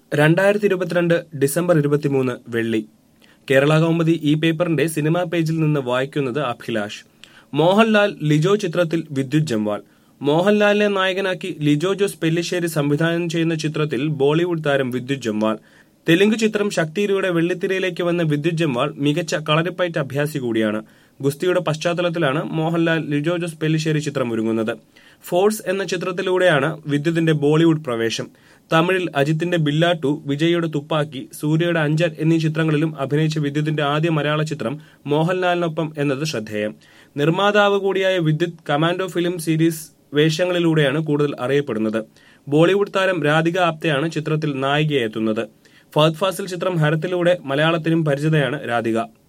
രണ്ടായിരത്തി ഇരുപത്തിരണ്ട് ഡിസംബർ ഇരുപത്തിമൂന്ന് വെള്ളി കേരള കൗമുദി ഈ പേപ്പറിന്റെ സിനിമാ പേജിൽ നിന്ന് വായിക്കുന്നത് അഭിലാഷ് മോഹൻലാൽ ലിജോ ചിത്രത്തിൽ വിദ്യുത് ജംവാൾ മോഹൻലാലിനെ നായകനാക്കി ലിജോ ജോസ് പെല്ലിശ്ശേരി സംവിധാനം ചെയ്യുന്ന ചിത്രത്തിൽ ബോളിവുഡ് താരം വിദ്യുത് ജംവാൾ തെലുങ്ക് ചിത്രം ശക്തിയിലൂടെ വെള്ളിത്തിരയിലേക്ക് വന്ന വിദ്യുത് ജംവാൾ മികച്ച കളരിപ്പയറ്റ് അഭ്യാസി കൂടിയാണ് ഗുസ്തിയുടെ പശ്ചാത്തലത്തിലാണ് മോഹൻലാൽ ലിജോ ജോസ് പെല്ലിശ്ശേരി ചിത്രം ഒരുങ്ങുന്നത് ഫോഴ്സ് എന്ന ചിത്രത്തിലൂടെയാണ് വിദ്യുത്തിന്റെ ബോളിവുഡ് പ്രവേശം തമിഴിൽ അജിത്തിന്റെ ബില്ലാട്ടു വിജയുടെ തുപ്പാക്കി സൂര്യയുടെ അഞ്ചൽ എന്നീ ചിത്രങ്ങളിലും അഭിനയിച്ച വിദ്യുത്തിന്റെ ആദ്യ മലയാള ചിത്രം മോഹൻലാലിനൊപ്പം എന്നത് ശ്രദ്ധേയം നിർമ്മാതാവ് കൂടിയായ വിദ്യുത് കമാൻഡോ ഫിലിം സീരീസ് വേഷങ്ങളിലൂടെയാണ് കൂടുതൽ അറിയപ്പെടുന്നത് ബോളിവുഡ് താരം രാധിക ആപ്തയാണ് ചിത്രത്തിൽ നായികയെത്തുന്നത് ഫഹദ് ഫാസിൽ ചിത്രം ഹരത്തിലൂടെ മലയാളത്തിനും പരിചിതയാണ് രാധിക